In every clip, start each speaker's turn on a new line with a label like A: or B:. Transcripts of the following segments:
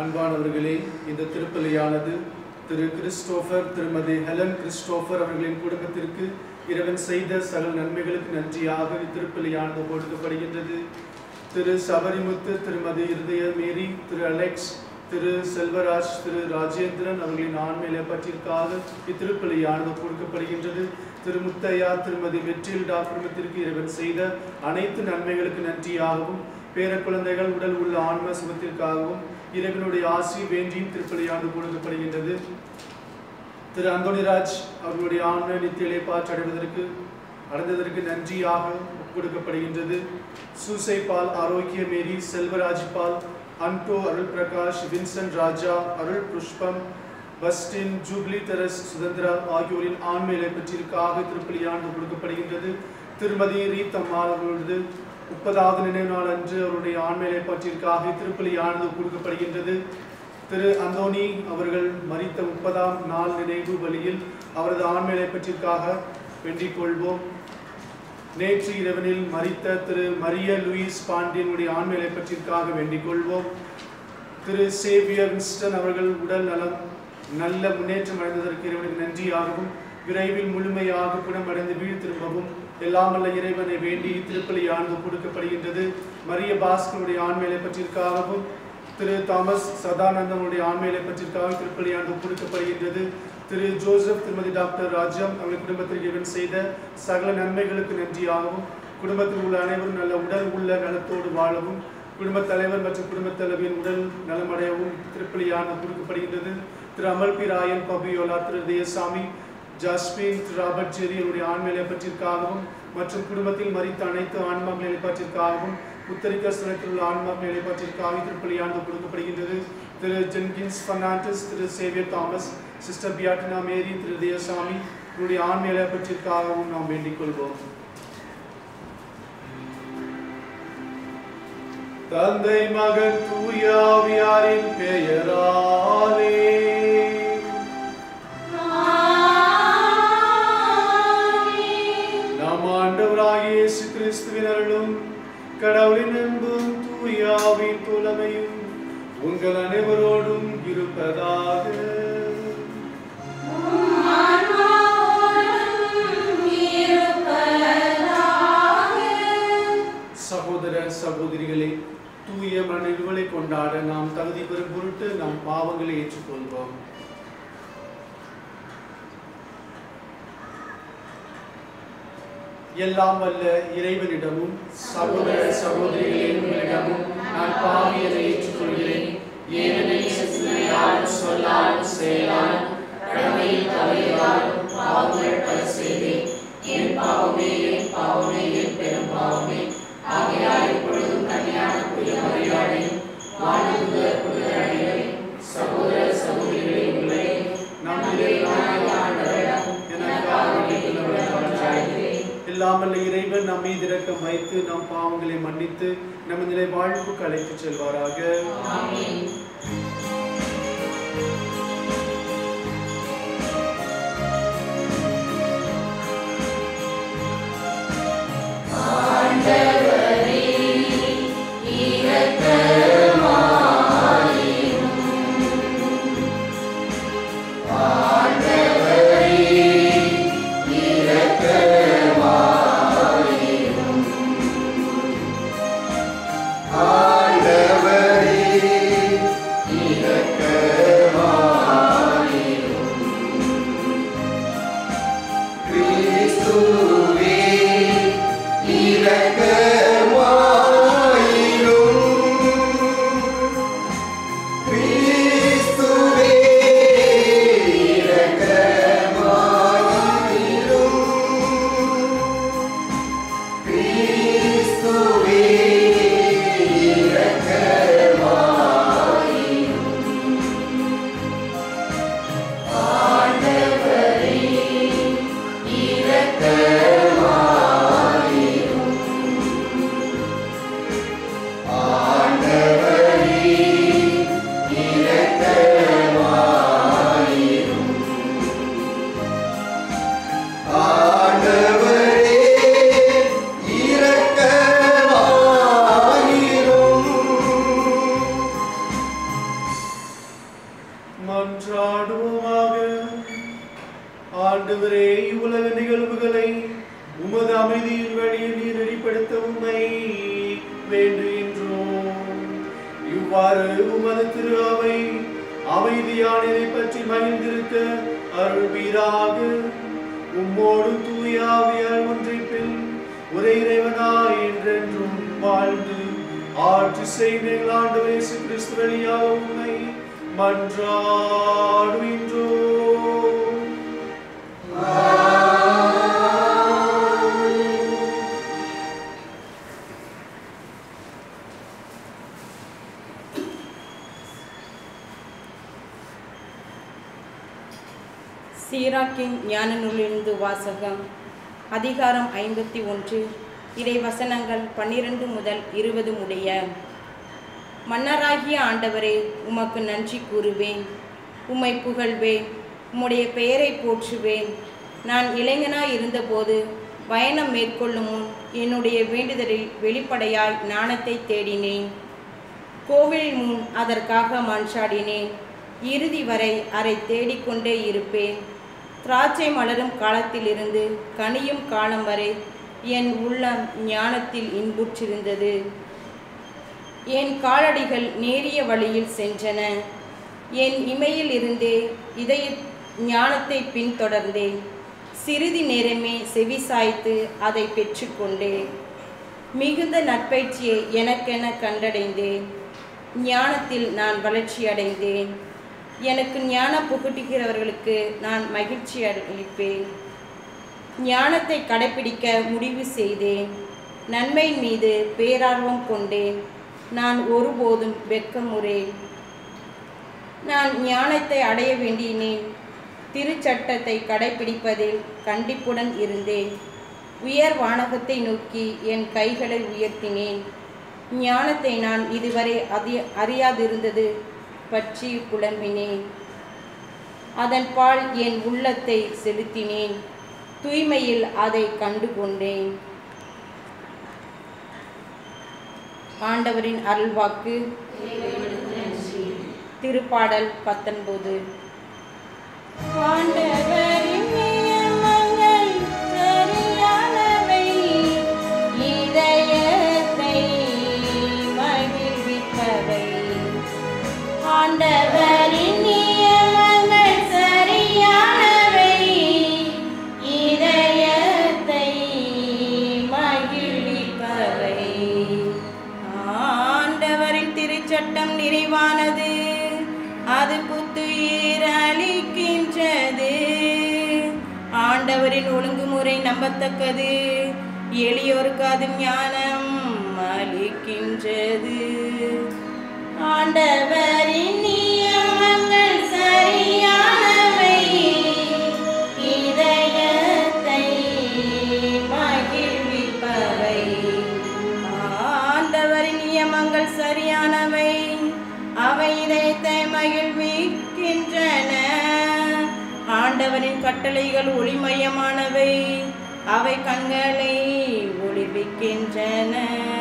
A: அன்பானவர்களே இந்த திருப்பலியானது Thiru Christopher Thirumathi Helen Christopher அவர்களின் குடும்பத்திற்கு இறைவன் செய்த சகல நன்மைகளுக்கு நன்றியாக இத்திருப்பலியானது கொடுக்கப்படுகின்றது திரு சபரிமுத்து திருமதி இருதய மேரி திரு அலெக்ஸ் திரு செல்வராஜ் திரு ராஜேந்திரன் அவர்களின் ஆண்மையில பற்றிற்காக இத்திருப்பலியானது கொடுக்கப்படுகின்றது திரு முத்தையா திருமதி வெற்றில்டா குடும்பத்திற்கு இறைவன் செய்த அனைத்து நன்மைகளுக்கு நன்றியாகவும் பேர குழந்தைகள் உடல் உள்ள ஆன்ம சுகத்திற்காகவும் இறைவனுடைய ஆசி வேண்டியும் திருப்பலியானது கொடுக்கப்படுகின்றது திரு அந்தோணிராஜ் அவர்களுடைய ஆன்ம நித்திய இலைப்பாற்று அடைவதற்கு அடைந்ததற்கு நன்றியாக கொடுக்கப்படுகின்றது Soosai Paul Arokiya Mary Selvaraj Paul Anto Arul Prakash Vincent Raja Arul Pushpam Bastin jubilee Therese சுதந்திரா ஆகியோரின் ஆண்மையிலை பற்றிற்காக திருப்பலியானது கொடுக்கப்படுகின்றது திருமதி ரீத்தம்மாள் அவர்களது முப்பதாவது நினைவு நாள் அன்று அவருடைய ஆண்மையிலை பற்றிற்காக திருப்பலியானது கொடுக்கப்படுகின்றது திரு அந்தோனி அவர்கள் மரித்த முப்பதாம் நாள் நினைவு வழியில் அவரது ஆண்மையிலை பற்றிற்காக வேண்டிக் கொள்வோம் நேற்று இரவனில் மரித்த திரு மரிய லூயிஸ் பாண்டியனுடைய ஆண்மையிலை பற்றிற்காக வேண்டிக் கொள்வோம் திரு சேவியர் வின்ஸ்டன் அவர்கள் உடல் நலம் நல்ல முன்னேற்றம் அடைந்ததற்கு இறைவனுக்கு நன்றியாகவும் விரைவில் முழுமையாக குணமடைந்து வீடு திரும்பவும் எல்லாம் வல்ல இறைவனை வேண்டி திருப்பலியானது கொடுக்கப்படுகின்றது மரிய பாஸ்கருடைய ஆண்மையிலை பற்றிற்காகவும் திரு தாமஸ் சதானந்தனுடைய ஆண்மையிலை பற்றிற்காக திருப்பலியானது கொடுக்கப்படுகின்றது திரு ஜோசப் திருமதி டாக்டர் ராஜ்யம் அவர்கள் குடும்பத்திற்கு இவன் செய்த சகல நன்மைகளுக்கு நன்றியாகவும் குடும்பத்தில் உள்ள அனைவரும் நல்ல உடல் உள்ள நலத்தோடு வாழவும் குடும்பத் தலைவர் மற்றும் குடும்பத் தலைவியின் உடல் நலமடையவும் திருப்பலியானது கொடுக்கப்படுகின்றது Thiru Amal P Rayan Fabiola Thiru Theyasami Jasmine Thiru Robert Jerry அவருடைய ஆண்மையிலை பற்றிற்காகவும் மற்றும் குடும்பத்தில் மறித்த அனைத்து ஆன்மாக்கள் நிலைப்பாற்றிற்காகவும் உத்தரிக்க ஸ்தலத்தில் உள்ள ஆன்மாக்கள் நிலைப்பாற்றிற்காக திருப்பலியானது கொடுக்கப்படுகின்றது Thiru Jenkins Fernandes Thiru Xavier Thomas sister Beatina Mary Thiru Theyasami இவருடைய ஆண்மையிலை பற்றிற்காகவும் நாம் வேண்டிக் கொள்வோம் தந்தை மகன் தூயாவியாரின் பெயராலே நம் ஆண்டவராகிய இயேசு கிறிஸ்துவின் அருளும் கடவுளின் அன்பும் தூயாவின் புலமையும் உங்கள் அனைவரோடும் இருப்பதாக சகோதர சகோதரிகளே தூய மனிதர்களை கொண்டாட நாம் தகுதி பெறும் பொருட்டு நம் பாவங்களை ஏற்றுக்கொள்வோம் எல்லாம் வல்ல இறைவனிடமும் சகோதர சகோதரிகளே உங்களிடமும் நான் பாவியதை ஏற்றுக்கொள்கிறேன் ஏனெனில் சிந்தனையாலும் சொல்லாலும் செயலாலும் கடமையில் தவறியதாலும் பாவங்கள் பல செய்தேன் என் பாவமே என் பாவமே என் பெரும் பாவமே ஆகையால் இப்பொழுதும் கன்னியான புரிய மரியாதையும் வானதுதர் புதரடையும் சகோதர சகோதரிகளே உங்களே நம் இறைவனாகிய ஆண்டவரிடம் எனக்காக வேண்டிக் கொள்வதற்காக இல்லாமல் இறைவன் நம்மை இரக்கம் வைத்து நம் பாவங்களை மன்னித்து நம்ம நிலை வாழ்வுக்கு அழைத்துச் செல்வாராக
B: கிறிஸ்துவே இரக்க
A: இவ்வாறு உமது திரு அவை அமைதியானதை பற்றி மகிழ்ந்திருக்க அருள்வீராக உம்மோடு தூயாவியால் ஒன்றிப்பில் ஒரே இறைவனாய் என்றென்றும் வாழ்ந்து ஆட்சி செய்த ஆண்டவர் இயேசு கிறிஸ்து வழியாக உண்மை மன்றாடுகின்றோம்
B: சீராக்கின் ஞான நூலிலிருந்து வாசகம் அதிகாரம் ஐம்பத்தி ஒன்று இறை வசனங்கள் பன்னிரண்டு முதல் இருபது முடிய மன்னராகிய ஆண்டவரே உமக்கு நன்றி கூறுவேன் உம்மை புகழ்வேன் உம்முடைய பெயரை போற்றுவேன் நான் இளைஞனாய் இருந்தபோது பயணம் மேற்கொள்ளும் முன் என்னுடைய வேண்டுதலில் வெளிப்படையாய் ஞானத்தை தேடினேன் கோவில் முன் அதற்காக மன்றாடினேன் இறுதி வரை அதை தேடிக்கொண்டே இருப்பேன் திராட்சை மலரும் காலத்திலிருந்து கனியும் காலம் வரை என் உள்ளம் ஞானத்தில் இன்புற்றிருந்தது என் காலடிகள் நேரிய வழியில் சென்றன என் இமையில் இருந்தே இதய ஞானத்தை பின்தொடர்ந்தேன் சிறிது நேரமே செவிசாய்த்து அதை பெற்றுக்கொண்டேன் மிகுந்த நற்பயிற்சியை எனக்கென கண்டடைந்தேன் ஞானத்தில் நான் வளர்ச்சி அடைந்தேன் எனக்கு ஞானம் புகட்டுகிறவர்களுக்கு நான் மகிழ்ச்சி அளிப்பேன் ஞானத்தை கடைப்பிடிக்க முடிவு செய்தேன் நன்மையின் மீது பேரார்வம் கொண்டேன் நான் ஒருபோதும் வெட்கமுறேன் நான் ஞானத்தை அடைய வேண்டினேன் திருச்சட்டத்தை கடைப்பிடிப்பதில் கண்டிப்புடன் இருந்தேன் உயர் வானகத்தை நோக்கி என் கைகளை உயர்த்தினேன் ஞானத்தை நான் இதுவரை அதி அறியாதிருந்தது பற்றி புலம்பினேன் அதன் பால் என் உள்ளத்தை செலுத்தினேன் தூய்மையில் அதை கண்டு கொண்டேன் ஆண்டவரின் அருள்வாக்கு திருப்பாடல் பத்தொன்பது ஆண்டவரின் நியமங்கள் சரியானவை, இதயத்தை மகிழ்விப்பவை. ஆண்டவரின் நியமங்கள் சரியானவை, இதயத்தை மகிழ்விப்பவை. ஆண்டவரின் திருச்சட்டம் நிறைவானது அது புத்துயிர் அளிக்கின்றது ஆண்டவரின் ஒழுங்குமுறை நம்பத்தக்கது எளியோருக்கு அது ஞானம் அளிக்கின்றது ஆண்டவரின் நியமங்கள் சரியானவை இதயத்தை மகிழ்விப்பவை ஆண்டவரின் நியமங்கள் சரியானவை அவை இதயத்தை மகிழ்விக்கின்றன ஆண்டவரின் கட்டளைகள் ஒளிமயமானவை அவை கண்களை ஒளிவிக்கின்றன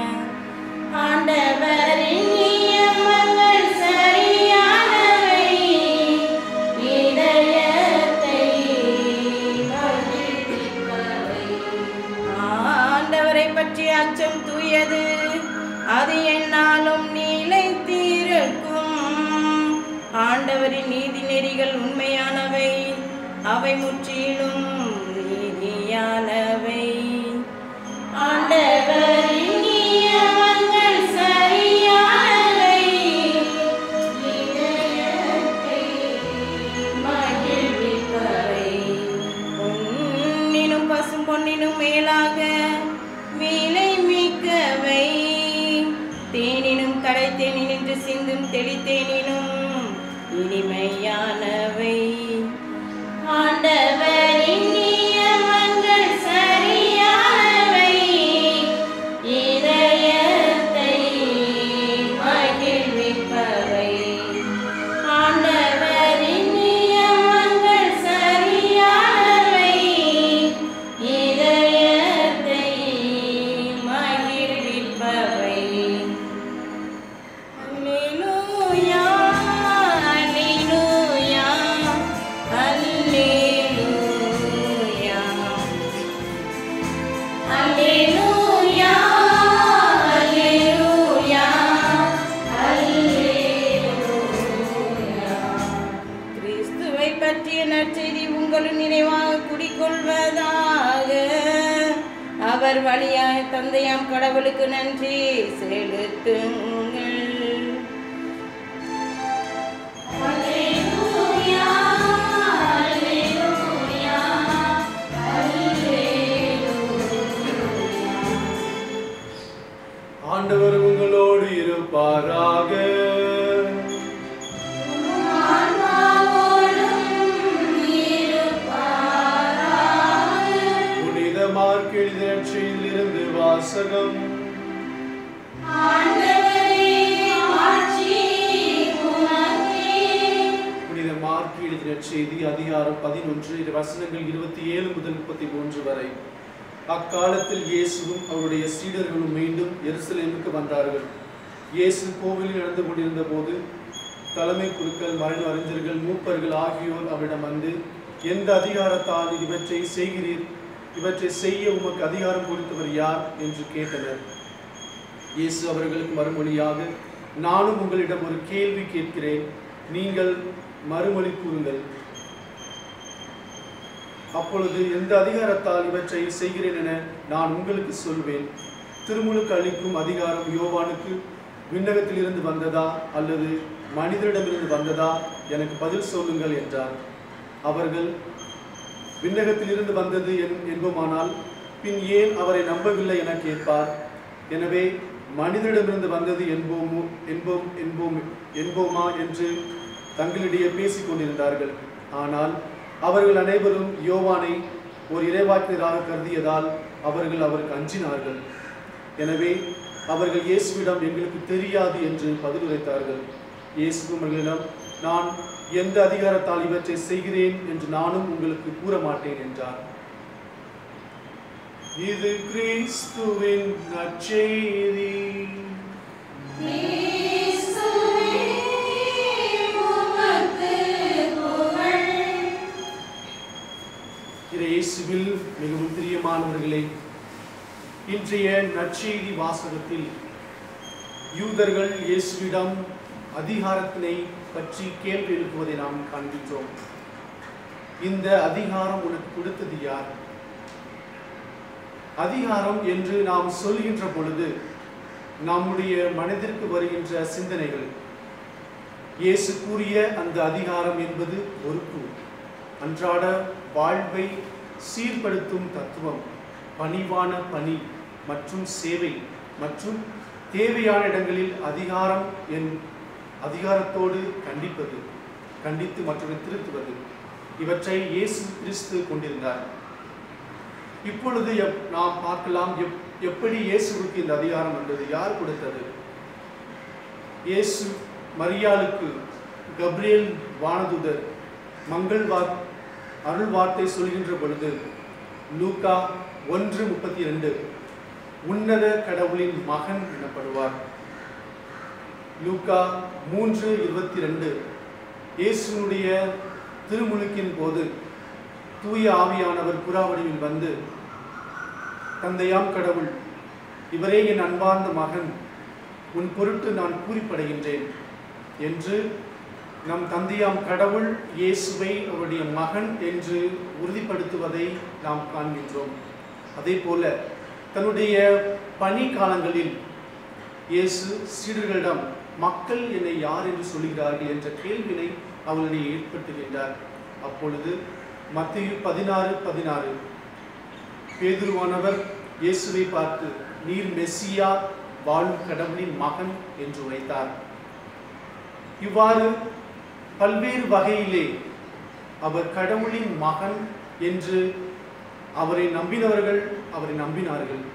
B: ஆண்டவரின் நியமங்கள் சரியானவை இதயத்தை மகிழ்விப்பவை ஆண்டவரை பற்றி அச்சம் தூயது அது என்னாலும் நிலைத்திருக்கும் ஆண்டவரின் நீதி நெறிகள் உண்மையானவை அவை முற்றிலும் நீதியானவை ஆண்டவரின் நியமங்கள் சரியானவை இதயத்தை மகிழ்விப்பவை பொன்னினும் பசும் பொன்னினும் மேலாக விலை மிக்கவை தேனினும் கடை தேனினின்று சிந்தும் தெளித்தேனினும் இனிமையானவை ஆண்டவரின் நியமங்கள் சரியானவை இதயத்தை மகிழ்விப்பவை ஆண்டவரின் நியமங்கள் சரியானவை இதயத்தை மகிழ்விப்பவை அல்லேலூயா அல்லேலூயா அல்லேலூயா எங்கள் வழியாய தந்தையாம் கடவுளுக்கு நன்றி செலுத்துங்கள்
A: ஆண்டவர் உங்களோடு இருப்பாராக புனித மார்க் எழுதிய நற்செய்தியிலிருந்து வாசகம் புனித மார்க் எழுதிய நற்செய்தி அதிகாரம் பதினொன்று வசனங்கள் இருபத்தி ஏழு முதல் முப்பத்தி மூன்று வரை அக்காலத்தில் இயேசுவும் அவருடைய சீடர்களும் மீண்டும் எருசலேமுக்கு வந்தார்கள் இயேசு கோவிலில் நடந்து கொண்டிருந்த போது தலைமை குருக்கள் மரண அறிஞர்கள் மூப்பர்கள் ஆகியோர் அவரிடம் வந்து எந்த அதிகாரத்தால் இவற்றை செய்கிறீர் இவற்றை செய்ய உமக்கு அதிகாரம் கொடுத்தவர் யார் என்று கேட்டனர் இயேசு அவர்களுக்கு மறுமொழியாக நானும் உங்களிடம் ஒரு கேள்வி கேட்கிறேன் நீங்கள் மறுமொழி கூறுங்கள் அப்பொழுது எந்த அதிகாரத்தால் இவற்றை செய்கிறேன் என நான் உங்களுக்கு சொல்வேன் திருமுழுக்கு அளிக்கும் அதிகாரம் யோவானுக்கு விண்ணகத்திலிருந்து வந்ததா அல்லது மனிதரிடமிருந்து வந்ததா எனக்கு பதில் சொல்லுங்கள் என்றார் அவர்கள் விண்ணகத்திலிருந்து வந்தது என்- என்போமானால் பின் ஏன் அவரை நம்பவில்லை என கேட்பார் எனவே மனிதரிடமிருந்து வந்தது என்போமோ என்போம் என்போம் என்போமா என்று தங்களிடையே பேசிக் கொண்டிருந்தார்கள் ஆனால் அவர்கள் அனைவரும் யோவானை ஒரு இறைவாக்கினராக கருதியதால் அவர்கள் அவருக்கு அஞ்சினார்கள் எனவே அவர்கள் இயேசுவிடம் எங்களுக்கு தெரியாது என்று பதிலுரைத்தார்கள் இயேசுவும் அவர்களிடம் நான் எந்த அதிகாரத்தால் இவற்றை செய்கிறேன் என்று நானும் உங்களுக்கு கூற மாட்டேன் என்றார் இது கிறிஸ்துவின் நற்செய்தி இறை இயேசுவில் மிகவும் பிரியமானவர்களே இன்றைய நற்செய்தி வாசகத்தில் யூதர்கள் இயேசுவிடம் அதிகாரத்தினை பற்றி கேள்வி எழுப்புவதை நாம் காண்கின்றோம் இந்த அதிகாரம் உனக்கு கொடுத்தது யார் அதிகாரம் என்று நாம் சொல்கின்ற பொழுது நம்முடைய மனதிற்கு வருகின்ற சிந்தனைகள் இயேசு கூறிய அந்த அதிகாரம் என்பது பொறுப்பு அன்றாட வாழ்வை சீர்படுத்தும் தத்துவம் பணிவான பணி மற்றும் சேவை மற்றும் தேவையான இடங்களில் அதிகாரம் என் அதிகாரத்தோடு கண்டிப்பது கண்டித்து மற்றவரை திருத்துவது இவற்றை இயேசு கிறிஸ்து கொண்டிருந்தார் இப்பொழுது எப்- நாம் பார்க்கலாம் எப்- எப்படி இயேசுவுக்கு இந்த அதிகாரம் வந்தது யார் கொடுத்தது இயேசு மரியாளுக்கு கப்ரியேல் வானதுதர் மங்கள் வார் அருள் வார்த்தை சொல்கின்ற பொழுது லூக்கா ஒன்று முப்பத்தி ரெண்டு உன்னத கடவுளின் மகன் எனப்படுவார் லூக்கா மூன்று இருபத்தி ரெண்டு இயேசுனுடைய திருமுழுக்கின் போது தூய ஆவியானவர் புறாவடிவில் வந்து தந்தையாம் கடவுள் இவரே என் அன்பார்ந்த மகன் உன் பொருட்டு நான் பூரிப்படைகின்றேன் என்று நம் தந்தையாம் கடவுள் இயேசுவை அவருடைய மகன் என்று உறுதிப்படுத்துவதை நாம் காண்கின்றோம் அதே போல தன்னுடைய பணி காலங்களில் இயேசு சீடர்களிடம் மக்கள் என்னை யார் என்று சொல்கிறார்கள் என்ற கேள்வினை அவர்களிடையே ஏற்படுத்துகின்றார் அப்பொழுது மத்திய பதினாறு பதினாறு பேதுருவானவர் இயேசுவை பார்த்து நீர் மெஸ்ஸியா வாழும் கடவுளின் மகன் என்று உரைத்தார் இவ்வாறு பல்வேறு வகையிலே அவர் கடவுளின் மகன் என்று அவரை நம்பினவர்கள் அவரை நம்பினார்கள்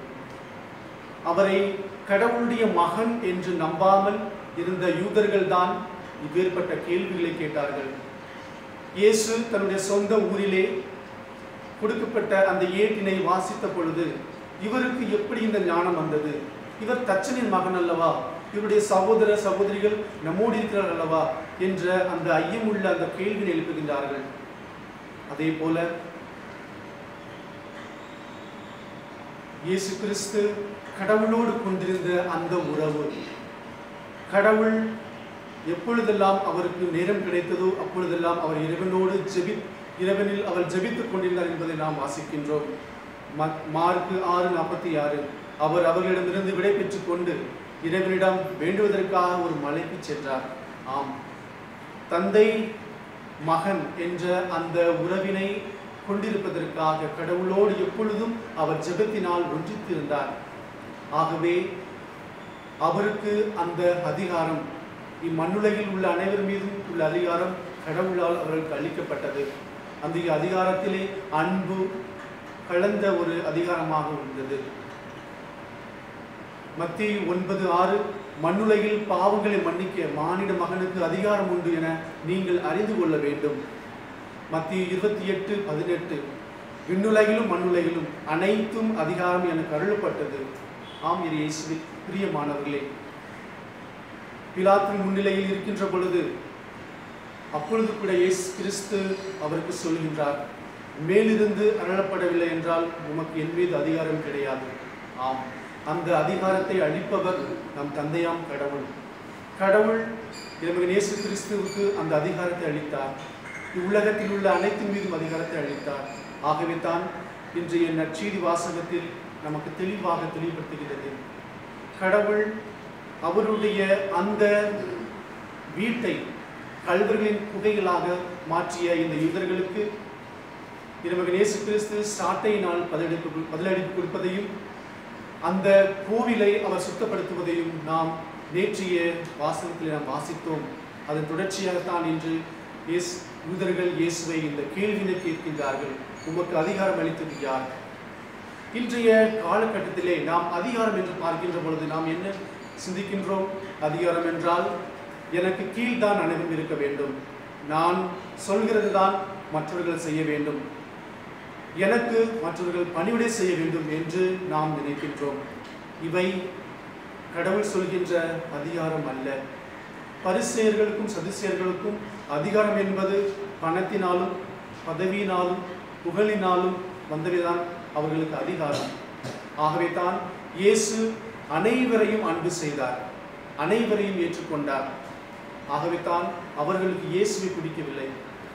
A: அவரை கடவுளுடைய மகன் என்று நம்பாமல் இருந்த யூதர்கள் தான் இவ்வேற்பட்ட கேள்விகளை கேட்டார்கள் இயேசு தன்னுடைய சொந்த ஊரிலே கொடுக்கப்பட்ட அந்த ஏட்டினை வாசித்த பொழுது இவருக்கு எப்படி இந்த ஞானம் வந்தது இவர் தச்சனின் மகன் அல்லவா இவருடைய சகோதர சகோதரிகள் நம்மோடு இருக்கிறார்கள் அல்லவா என்ற அந்த ஐயமுள்ள அந்த கேள்வியை எழுப்புகின்றார்கள் அதே போல இயேசு கிறிஸ்து கடவுளோடு கொண்டிருந்த அந்த உறவு கடவுள் எப்பொழுதெல்லாம் அவருக்கு நேரம் கிடைத்ததோ அப்பொழுதெல்லாம் அவர் இறைவனோடு ஜெபி இறைவனில் அவர் ஜெபித்துக் கொண்டிருந்தார் என்பதை நாம் வாசிக்கின்றோம் மத்- மார்க்கு ஆறு நாற்பத்தி ஆறு அவர் அவர்களிடமிருந்து விடை பெற்றுக் கொண்டு இறைவனிடம் வேண்டுவதற்காக ஒரு மலைக்கு சென்றார் ஆம் தந்தை மகன் என்ற அந்த உறவினை கொண்டிருப்பதற்காக கடவுளோடு எப்பொழுதும் அவர் ஜெபத்தினால் ஒன்றித்திருந்தார் ஆகவே அவருக்கு அந்த அதிகாரம் இம்மண்ணுலகில் உள்ள அனைவர் மீதும் உள்ள அதிகாரம் கடவுளால் அவர்களுக்கு அளிக்கப்பட்டது அந்த அதிகாரத்திலே அன்பு கலந்த ஒரு அதிகாரமாக இருந்தது மத்திய ஒன்பது ஆறு மண்ணுலகில் பாவங்களை மன்னிக்க மானிட மகனுக்கு அதிகாரம் உண்டு என நீங்கள் அறிந்து கொள்ள வேண்டும் மத்திய இருபத்தி எட்டு பதினெட்டு விண்ணுலகிலும் மண்ணுலகிலும் அனைத்தும் அதிகாரம் எனக்கு அருளப்பட்டது ஆம் இரு இயேசுவில் பிரியமானவர்களே பிலாத்தின் முன்னிலையில் இருக்கின்ற பொழுது அப்பொழுது கூட இயேசு கிறிஸ்து அவருக்கு சொல்கின்றார் மேலிருந்து அருளப்படவில்லை என்றால் உமக்கு என் மீது அதிகாரம் கிடையாது ஆம் அந்த அதிகாரத்தை அளிப்பவர் நம் தந்தையாம் கடவுள் கடவுள் இறைமகன் இயேசு கிறிஸ்துவுக்கு அந்த அதிகாரத்தை அளித்தார் இவ்வுலகத்தில் உள்ள அனைத்தின் மீதும் அதிகாரத்தை அளித்தார் ஆகவே தான் இன்றைய நற்செய்தி வாசகத்தில் நமக்கு தெளிவாக தெளிவுபடுத்துகிறது கடவுள் அவருடைய அந்த வீட்டை கல்வர்களின் குகைகளாக மாற்றிய இந்த யூதர்களுக்கு இறைமகன் இயேசு கிறிஸ்து சாட்டையினால் பதிலளிப்பு பதிலளிப்பு கொடுப்பதையும் அந்த கோவிலை அவர் சுத்தப்படுத்துவதையும் நாம் நேற்றைய வாசகத்தில் நாம் வாசித்தோம் அதன் தொடர்ச்சியாகத்தான் இன்று இயேசு யூதர்கள் இயேசுவை இந்த கேள்வினை கேட்கின்றார்கள் உமக்கு அதிகாரம் அளித்தது யார் இன்றைய காலகட்டத்திலே நாம் அதிகாரம் என்று பார்க்கின்ற பொழுது நாம் என்ன சிந்திக்கின்றோம் அதிகாரம் என்றால் எனக்கு கீழ்தான் அனைவரும் இருக்க வேண்டும் நான் சொல்கிறது தான் மற்றவர்கள் செய்ய வேண்டும் எனக்கு மற்றவர்கள் பணிவிடை செய்ய வேண்டும் என்று நாம் நினைக்கின்றோம் இவை கடவுள் சொல்கின்ற அதிகாரம் அல்ல பரிசெயர்களுக்கும் சதுசேயர்களுக்கும் அதிகாரம் என்பது பணத்தினாலும் பதவியினாலும் புகழினாலும் வந்தவைதான் அவர்களுக்கு அதிகாரம் ஆகவே தான் இயேசு அனைவரையும் அன்பு செய்தார் அனைவரையும் ஏற்றுக்கொண்டார் ஆகவே தான் அவர்களுக்கு இயேசுவை பிடிக்கவில்லை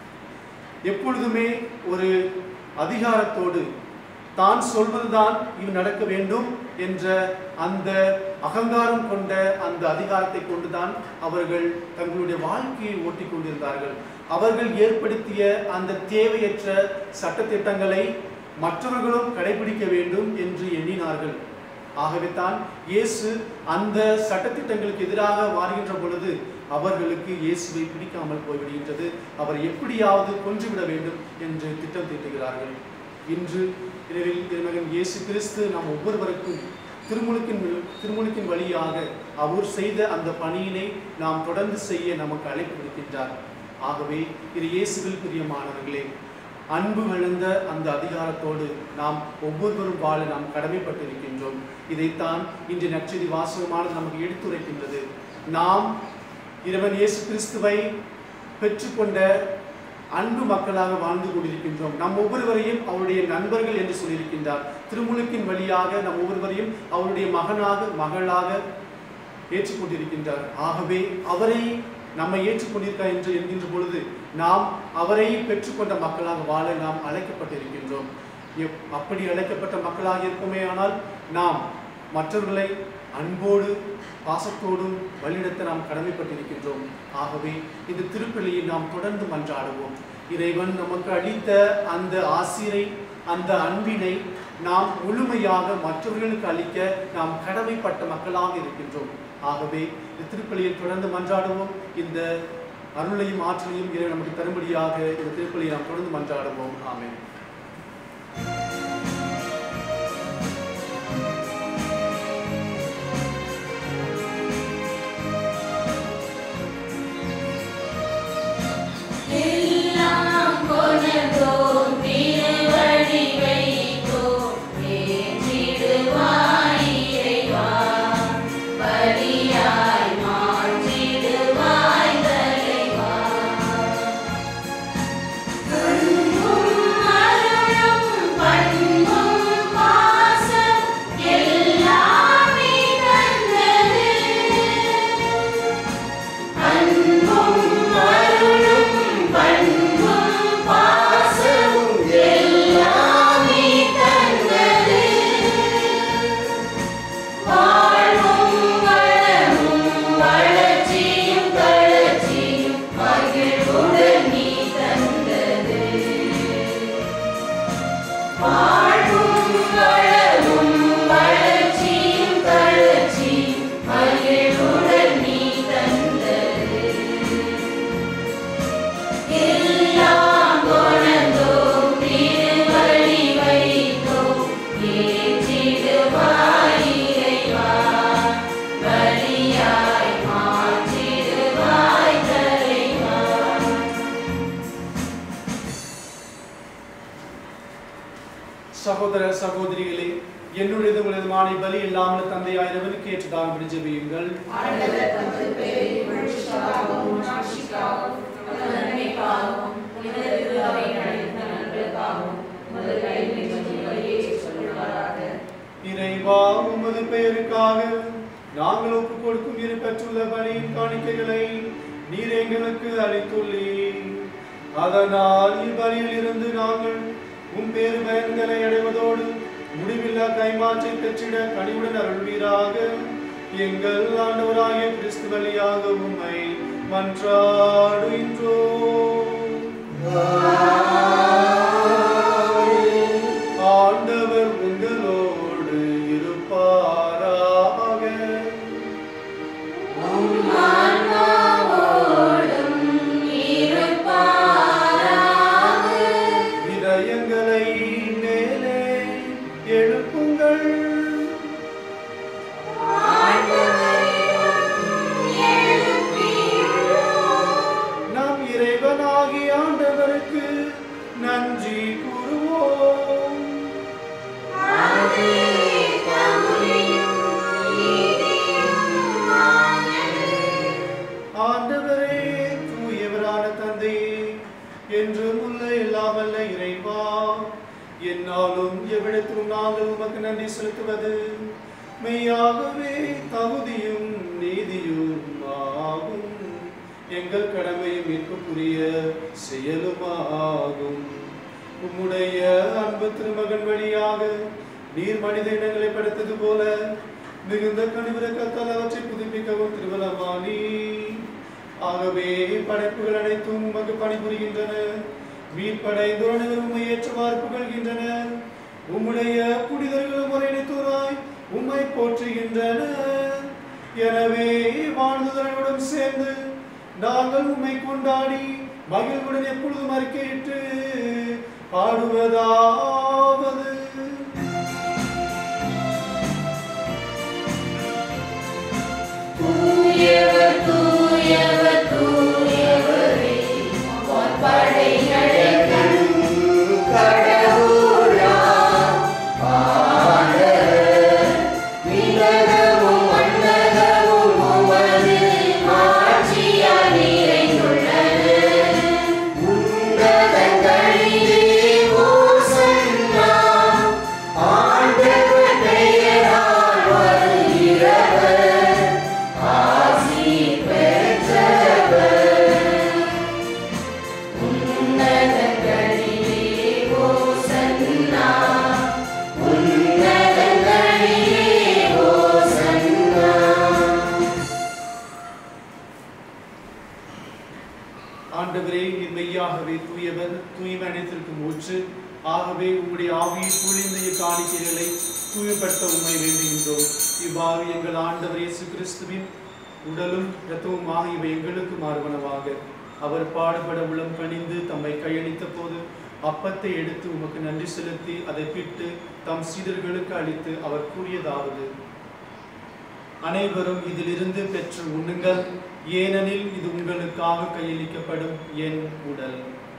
A: எப்பொழுதுமே ஒரு அதிகாரத்தோடு தான் சொல்வதுதான் இது நடக்க வேண்டும் என்ற அந்த அகங்காரம் கொண்ட அந்த அதிகாரத்தை கொண்டுதான் அவர்கள் தங்களுடைய வாழ்க்கையை ஓட்டிக் கொண்டிருந்தார்கள் அவர்கள் ஏற்படுத்திய அந்த தேவையற்ற சட்டத்திட்டங்களை மற்றவர்களும் கடைபிடிக்க வேண்டும் என்று எண்ணினார்கள் ஆகவே தான் இயேசு அந்த சட்டத்திட்டங்களுக்கு எதிராக மாறுகின்ற பொழுது அவர்களுக்கு இயேசுவை பிடிக்காமல் போய்விடுகின்றது அவர் எப்படியாவது கொன்றுவிட வேண்டும் என்று திட்டம் தீட்டுகிறார்கள் இன்று இரவில் திருமகன் இயேசு கிறிஸ்து நாம் ஒவ்வொருவருக்கும் திருமுழுக்கின் திருமுழுக்கின் வழியாக அவர் செய்த அந்த பணியினை நாம் தொடர்ந்து செய்ய நமக்கு அழைப்பு விடுக்கின்றார் ஆகவே இது இயேசுவில் பிரியமானவர்களே அன்பு விழுந்த அந்த அதிகாரத்தோடு நாம் ஒவ்வொருவரும் வாழ நாம் கடமைப்பட்டிருக்கின்றோம் இதைத்தான் இன்று நற்செய்தி வாசகமானது நமக்கு எடுத்துரைக்கின்றது நாம் இறைவன் இயேசு கிறிஸ்துவை பெற்றுக்கொண்ட அன்பு மக்களாக வாழ்ந்து கொண்டிருக்கின்றோம் நம் ஒவ்வொருவரையும் அவருடைய நண்பர்கள் என்று சொல்லியிருக்கின்றார் திருமுழுக்கின் வழியாக நம் ஒவ்வொருவரையும் அவருடைய மகனாக மகளாக ஏற்றுக்கொண்டிருக்கின்றார் ஆகவே அவரை நம்மை ஏற்றுக்கொண்டிருக்கார் என்று என்கின்ற பொழுது நாம் அவரை பெற்றுக்கொண்ட மக்களாக வாழ நாம் அழைக்கப்பட்டிருக்கின்றோம் எப்- அப்படி அழைக்கப்பட்ட மக்களாக இருக்குமே ஆனால் நாம் மற்றவர்களை அன்போடு பாசத்தோடும் வழிநடத்த நாம் கடமைப்பட்டிருக்கின்றோம் ஆகவே இந்த திருப்பலியை நாம் தொடர்ந்து மன்றாடுவோம் இறைவன் நமக்கு அளித்த அந்த ஆசிரை அந்த அன்பினை நாம் முழுமையாக மற்றவர்களுக்கு அளிக்க நாம் கடமைப்பட்ட மக்களாக இருக்கின்றோம் ஆகவே இந்த திருப்பலியில் தொடர்ந்து மன்றாடுவோம் இந்த அருளையும் ஆற்றலையும் இறைவன் நமக்கு தரும்படியாக இந்த திருப்பலியை நாம் தொடர்ந்து மன்றாடுவோம் ஆமென்
C: எல்லாம் கொணர்ந்தோம் திருவடி வைத்தோம் ஏற்றிடுவாய் இறைவா பலியாய் மாற்றிடுவாய் தலைவா அன்பும்
A: சகோதர சகோதரிகளே என்னுடைய உங்களதுமான பலி இல்லாமல் தந்தையாயிரவனுக்கு ஏற்றதாக விடுஜபியுங்கள்
C: ஆண்டவர் தமது பெயரை புகழ்ச்சிக்காகவும் மாட்சிக்காகவும் தமது நன்மைக்காகவும் புனித திரு அவை நடந்த நன்மைக்காகவும் உமது கைவினை வழியை சொல்லுவாராக
A: இறைவா உமது பெயருக்காக நாங்கள் ஒப்புக் கொடுக்கும் இரு பெற்றுள்ள பலியின் காணிக்கைகளை நீர் எங்களுக்கு அளித்துள்ளீர் அதனால் இப்பலியில் இருந்து நாங்கள் உம் பேரு பயன்களை அடைவதோடு முடிவில்லா கைமாற்றை பெற்றிட கனிவுடன் அருள்வீராக எங்கள் ஆண்டவராகிய கிறிஸ்து வழியாக உம்மை மன்றாடுகின்றோம் ஆண்டவர் உங்களோடு இருப்பாராக இதயங்களை மேலே எழுப்புங்கள் நம் இறைவனாகிய ஆண்டவருக்கு நன்றி கூறுவோம் ஆண்டவரே தூயவரான தந்தையே என்றும் உள்ள இல்லாமல்ல இறைவா என்னாலும் எவ்விடத்திலும் நாங்கள் உமக்கு நன்றி செலுத்துவது மெய்யாகவே தகுதியும் நீதியும் ஆகும் எங்கள் கடமையும் மீட்புக்குரிய செயலுமாகும் உம்முடைய அன்பு திருமகன் வழியாக நீர் மனித இனங்களை படைத்தது போல மிகுந்த கனிவிறக்கத்தால் அவற்றை புதுப்பிக்கவும் திருவலமானி ஆகவே படைப்புகள் அனைத்தும் உமக்கு பணிபுரிகின்றன மீட்படைந்து அனைவரும் உம்மை ஏற்றவாறு புகழ்கின்றன உம்முடைய புனிதர்களும் முறையினைத்தோராய் உம்மை போற்றுகின்றனர் எனவே வாழ்ந்துதலுடன் சேர்ந்து நாங்கள் உம்மை கொண்டாடி மகிழ்வுடன் எப்பொழுதும் அறிக்கையிட்டு பாடுவதாவது
C: தூயவர் தூயவர் தூயவரே பொற்படைகளை கண் கடவுளாம் ஆண்டவர் விண்ணகமும் மண்ணகமும் உமது மாட்சியால் நிறைந்துள்ளது உன்னதங்களிலே ஓசன்னா ஆண்டவர் பெயரால் வருகிறவர் ஆசி பெற்றவர் உன்னதங்களிலே ஓசன்னா உன்னதங்களிலே ஓசன்னா
A: ஆண்டவரே நீர் மெய்யாகவே தூயவர் தூய்மை அனைத்திற்கும் ஊற்று ஆகவே உம்முடைய ஆவியை பொழிந்த காணிக்கைகளை தூய்மைப்படுத்த உண்மை வேண்டுகின்றோம் இவ்வாறு எங்கள் ஆண்டவர் இயேசு கிறிஸ்துவின் உடலும் இரத்தமும் ஆகியவை எங்களுக்கு மாறுவனவாக அவர் பாடுபட உளம் கனிந்து தம்மை கையளித்த போது அப்பத்தை எடுத்து உமக்கு நன்றி செலுத்தி அதை பிட்டு தம் சீடர்களுக்கு அளித்து அவர் கூறியதாவது அனைவரும் இதிலிருந்து பெற்று உண்ணுங்கள் ஏனெனில் இது உங்களுக்காக கையளிக்கப்படும் என் உடல்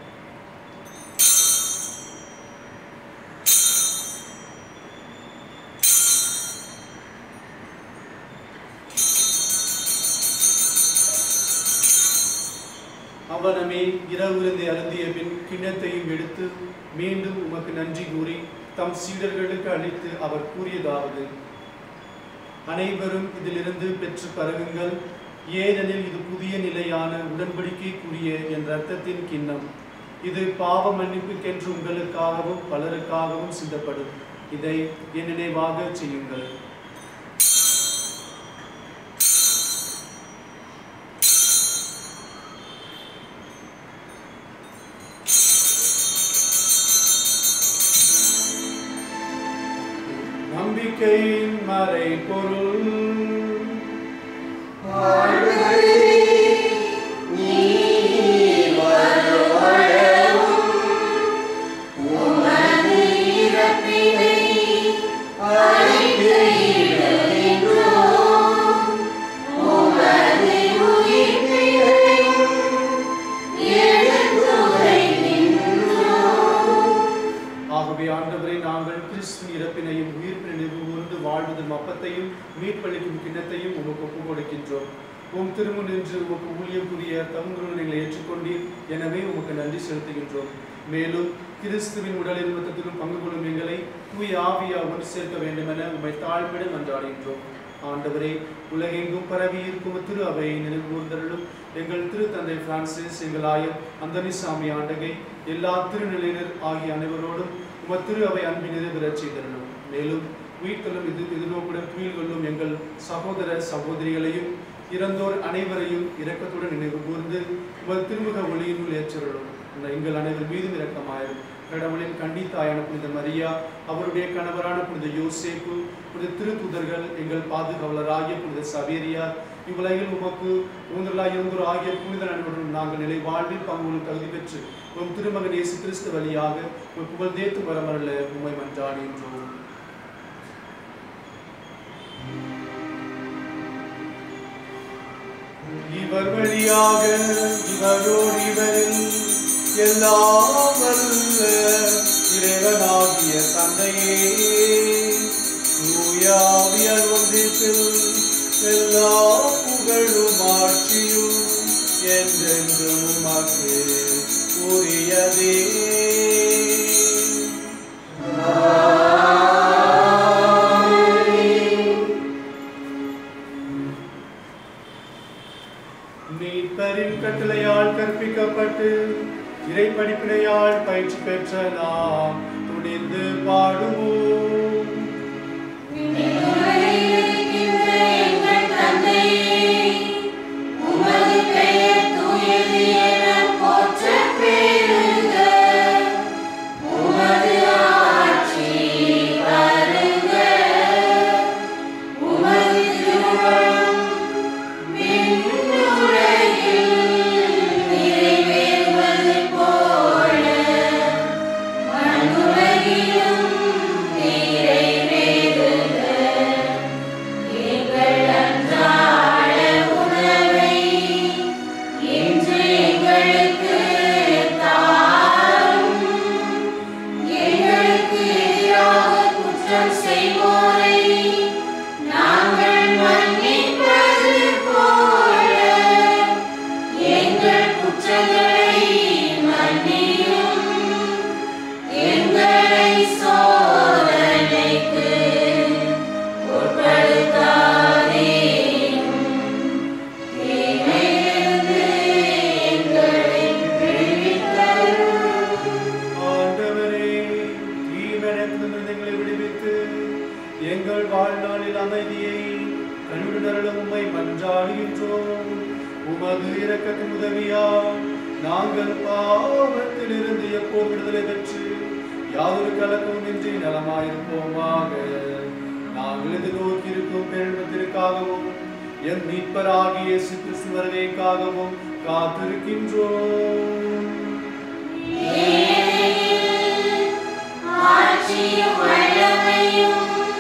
A: அவனமே இரவிருந்தை அருந்திய பின் கிண்ணத்தையும் எடுத்து மீண்டும் உமக்கு நன்றி கூறி தம் சீடர்களுக்கு அளித்து அவர் கூறியதாவது அனைவரும் இதிலிருந்து பெற்று பருகுங்கள் ஏனெனில் இது புதிய நிலையான உடன்படிக்கைக்குரிய என் இரத்தத்தின் கிண்ணம் இது பாவ மன்னிப்புக்கென்று உங்களுக்காகவும் பலருக்காகவும் சிந்தப்படும் இதை என் நினைவாக செய்யுங்கள் நம்பிக்கையின் மறை பொருள் ஆகவே ஆண்டவரை நாங்கள் மீட்பளிக்கும் கிண்ணத்தையும் உமக்கு ஒப்புக் கொடுக்கின்றோம் உம் திருமுன் நின்று உமக்கு ஊழியம் புரிய தங்களுடன் எங்களை ஏற்றுக்கொண்டீர் எனவே உமக்கு நன்றி செலுத்துகின்றோம் மேலும் கிறிஸ்துவின் உடலின் மொத்தத்திலும் பங்கு கொள்ளும் எங்களை தூய ஆவியா ஒன்று சேர்க்க வேண்டுமென உம்மை தாழ்மையிடம் மன்றாடுகின்றோம் ஆண்டவரே உலகெங்கும் பரவி இருக்கும் திரு அவையை நினைவு கூர்ந்தருளும் எங்கள் திரு தந்தை பிரான்சிஸ் எங்கள் ஆயர் அந்தனிசாமி ஆண்டகை எல்லா திருநிலையினர் ஆகிய அனைவரோடும் உம திரு அவை அன்பின் நிறைவேறச் செய்தருளும் மேலும் உயிர்த்தலும் இது எதிர்நோக்குடன் துயில் கொள்ளும் எங்கள் சகோதர சகோதரிகளையும் இறந்தோர் அனைவரையும் இரக்கத்துடன் நினைவு கூர்ந்து உமது திருமுக ஒளியினுள் ஏற்றருளும் எங்கள் அனைவர் மீதும் இரக்கமாயிரும் கடவுளின் கண்டித்தாயான புனித மரியா அவருடைய கணவரான புனித யோசேப்பு புனித திருத்துதர்கள் எங்கள் பாதுகாவலராகிய புனித சவேரியார் இவ்வுலகில் உமக்கு ஊந்தலாய் இருந்தோர் ஆகிய புனித நண்பர்களும் நாங்கள் நிலை வாழ்வில் பங்குகளும் தகுதி பெற்று உம் திருமகன் இயேசு கிறிஸ்து வழியாக உம் புகழ் தேத்து வரமரல உம்மை மன்றாடுகின்றோம் இவர் வழியாக இவரோடு இவரில் எல்லாம் வல்ல இறைவனாகிய தந்தையே தூயாவியல் ஒன்றிப்பில் எல்லா புகழும் ஆட்சியும் என்றென்றும் உமக்கு உரியதே மீட்பரின் கட்டளையால் கற்பிக்கப்பட்டு இறை படிப்பினையால் பயிற்சி பெற்ற நாம் துணிந்து பாடுவோம்
C: விண்ணுலகிலிருக்கின்ற எங்கள் தந்தையே, உமது பெயர் தூயது எனப் போற்றப் பெறுக. உமது ஆட்சி வருக. உமது திருவுளம் விண்ணுலகில் நிறைவேறுவது போல மண்ணுலகிலும் நிறைவேறுக. எங்கள் அன்றாட உணவை இன்று எங்களுக்கு தாரும். எங்களுக்கு எதிராக குற்றம் செய்வோரை நாங்கள் மன்னிப்பது போல எங்கள் குற்றங்களை மன்னியும் எங்களை சோதனைக்கு உட்படுத்தாதேயும் தீமையிலிருந்து எங்களை விடுவித்தருளும்
A: ஆண்டவரே தீமெனத்திலிருந்து எங்களை விடுவித்து எங்கள் வாழ்நாளில் அமைதியை கண்ணுணரலும் உம்மை மன்றாடுகின்றோம் உமது இரக்கத்தின் உதவியால் நாங்கள் பாவத்தில் இருந்து எப்போது விடுதலை பெற்று யாதொரு கலக்கமும் இன்றி நலமாயிருப்போமாக நாங்கள் எதிர்நோக்கி இருக்கும் பெருமத்திற்காகவும் என் மீட்பராகிய இயேசு கிறிஸ்து வருகைக்காகவும் காத்திருக்கின்றோம்
C: ஆட்சியும் வல்லமையும்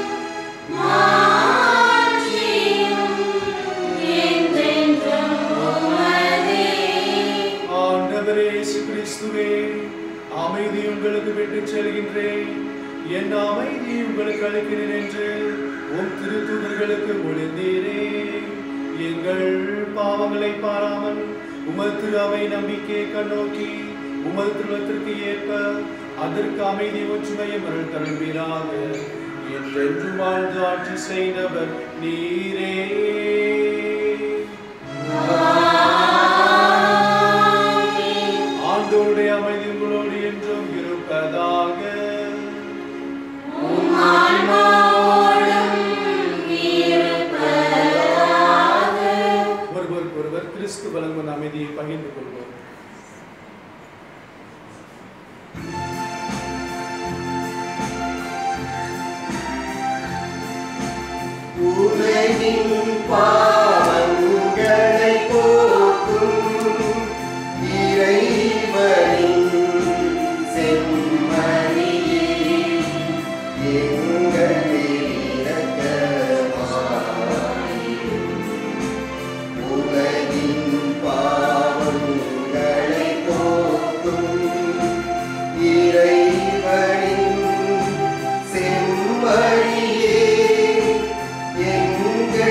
C: மாட்சியும் என்றென்றும் உமதே.
A: ஆண்டவரே இயேசு கிறிஸ்துவே அமைதி உங்களுக்கு விட்டுச் செல்கின்றேன் என் அமைதி உங்களுக்கு அளிக்கிறேன் என்று உம் திருத்தூதர்களுக்கு மொழிந்தீரே எங்கள் பாவங்களை பாராமல் உமது திரு அவை நம்பிக்கையை கண்ணோக்கி உமது திருவத்திற்கு ஏற்ப அதற்கு அமைதி ஒற்றுமையும் அருள் தருவீராக என்றென்றும் வாழ்ந்து ஆட்சி செய்தவர் நீரே ஆண்டோருடைய அமைதி உங்களோடு என்றும் இருப்பதாக
C: உம் ஆன்மாவோடும் இருப்பதாக.
A: ஒருவருக்கு ஒருவர் கிறிஸ்து வழங்கும் அமைதியை பகிர்ந்து கொள்வோம்
D: உலகின் பாவங்களை போக்கும் இறைவனின் செம்மறியே எங்கள் இரக்கமாயிரும். உலகின் பாவங்களை போக்கும் இறைவனின் செம்மறியே எங்கள்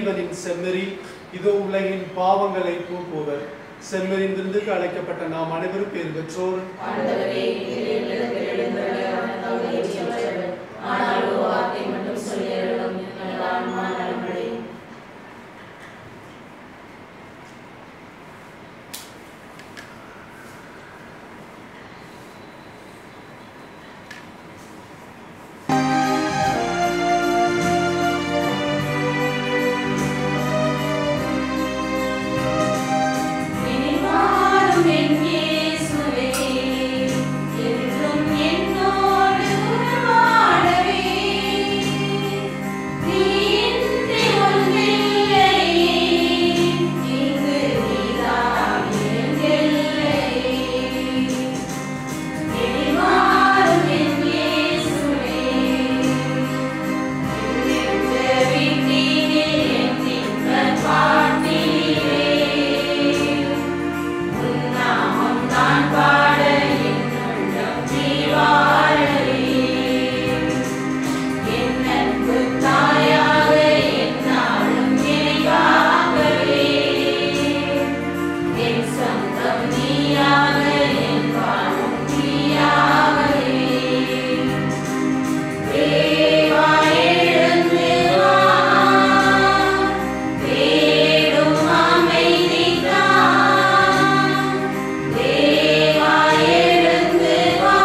A: ஜீவனின் செம்மறி இதோ உலகின் பாவங்களை போக்குவர் செம்மறின் விருந்துக்கு அழைக்கப்பட்ட நாம் அனைவரும் பேர் பெற்றோர்
C: ஆண்டவரே நீர் எங்களுக்கு எழுந்தருள இயற்றியவர் ஆனால் ஒரு வார்த்தை மட்டும் சொல்லி அருளும் எனது ஆன்மா நலமடையும் இனிவாரும் என் இயேசுவே என்றும் என்னோடு உறவாடவே நீ இன்றி ஒன்றில்லை இங்கு நீதான் என் எல்லை இனிவாரும் என் இயேசுவே என் வீட்டினில் என் திங்கள் பாட்டிலே உன்னாமம் நான் பாட என் உள்ளம் நீ வாழவே என் அன்பு தாயாக என்னாலும் நினைவாகவே என் சொந்தம் நீயாக என் வாழும் நீயாகவே தேவா எழுந்து வா தேடும் அமைதி தான் தேவா எழுந்து வா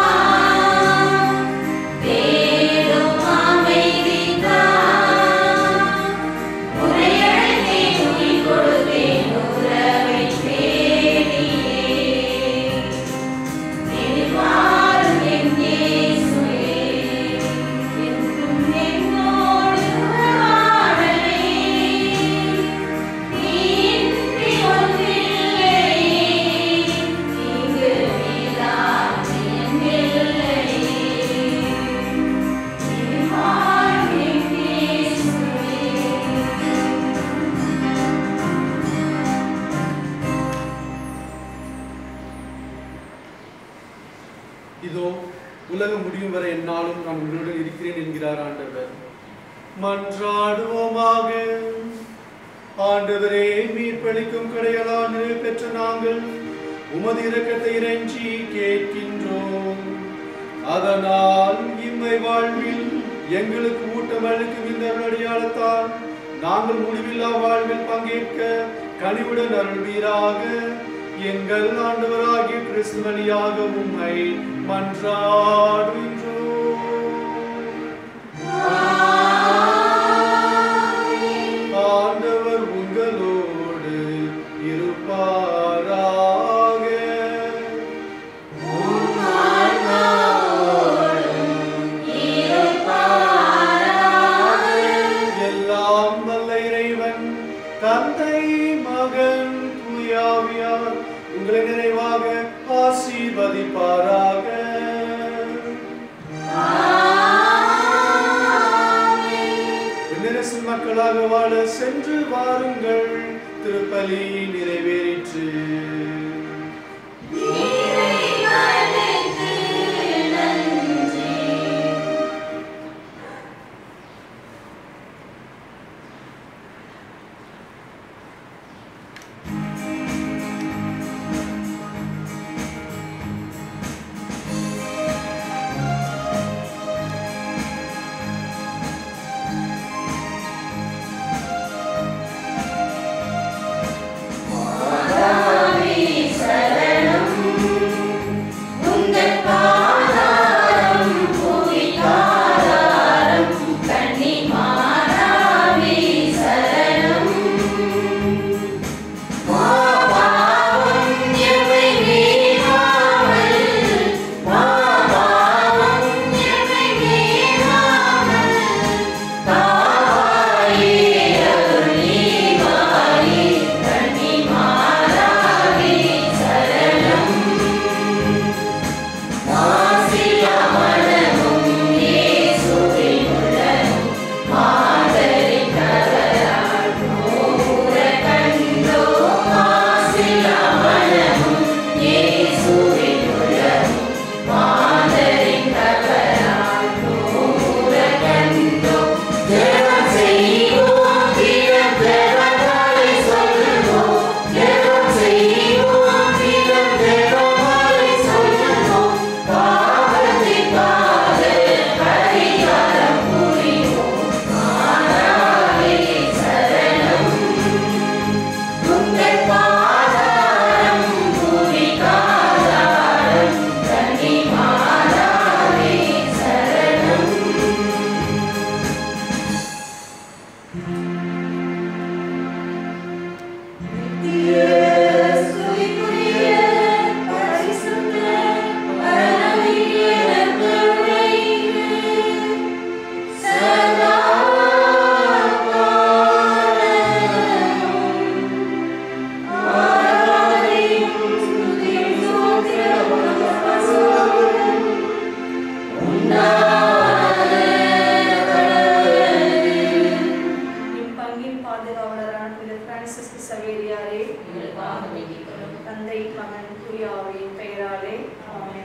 C: தேடும் அமைதி தான் உன்னை அழைத்தேன் உயிர் கொடுத்தேன் உறவை தேடியே எதிர்வாரும் என் இயேசுவே என்றும் என்னோடு உறவாடவே நீ இன்றி ஒன்றில்லை இங்கு நீதான் என் எல்லை எதிர்வாரும் என் இயேசுவே
A: இதோ உலகம் முடியும் வரை என்னாலும் நான் உங்களுடன் இருக்கிறேன் என்கிறார் ஆண்டவர் மன்றாடுவோமாக ஆண்டவரே மீட்பளிக்கும் கடையலான பெற்ற நாங்கள் உமது இரக்கத்தை இறைஞ்சி கேட்கின்றோம் அதனால் இம்மை வாழ்வில் எங்களுக்கு ஊட்டம் அளிக்கும் இந்த அடையாளத்தால் நாங்கள் முடிவில்லா வாழ்வில் பங்கேற்க கனிவுடன் அருள்வீராக எங்கள் ஆண்டவராகிய கிறிஸ்து வழியாக உம்மை மன்றாடுகின்றோம் ஆண்டவர் உங்களோடு இருப்பாராக எல்லாம் வல்ல இறைவன் தந்தை மகன் தூயாவியார் உங்களை நிறைவாக ஆசீர்வதிப்பாராக விண்ணரசின் மக்களாக வாழ சென்று வாருங்கள் திருப்பலி நிறைவேறிற்று
C: இறைவனுக்கு நன்றி மாதாவே சவேரியாரே
E: எங்களுக்காக வேண்டிக் கொள்ளும்
C: தந்தை மகன் தூயாவின் பெயராலே ஆமென்